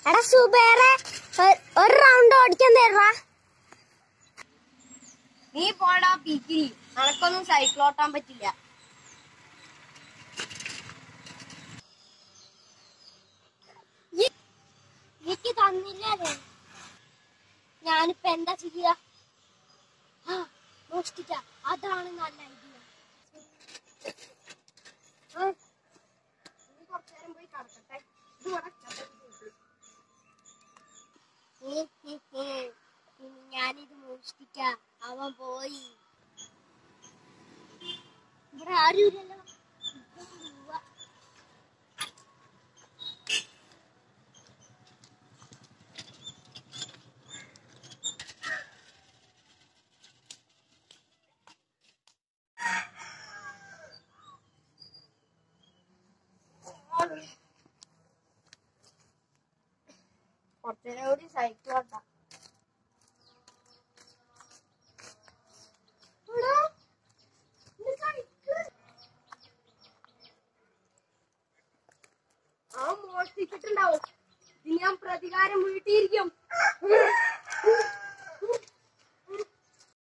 എടാ സുബേറെ ഒ- ഒരു റൗണ്ട് ഓടിക്കാൻ തരാ നീ പോടാ പീക്കിരി നിനക്കൊന്നും സൈക്കിൾ ഓട്ടാൻ പറ്റില്ല എനിക്ക് തന്നില്ലേ ഞാനിപ്പോ എന്താ ചെയ്യുക ആ, മോഷ്ടിക്ക അതാണ് നല്ല ഐഡിയ കുറച്ചു നേരം പോയി കടക്കട്ടെ ഇത് ഇവിടെ ചതച്ച് ഇനി ഞാനിത് മോഷ്ടിക്ക അവൻ പോയി ഇവിടെ ആരുമില്ലല്ലോ ഇപ്പം പോവാ. കുറച്ചു നേരം കൂടി സൈക്കിൾ ഓട്ടാം എടാ, ഇത് സൈക്കിൾ. ആ മോഷ്ടിച്ചിട്ടുണ്ടാവും ഇനി ഞാൻ പ്രതികാരം വീട്ടിയിരിക്കും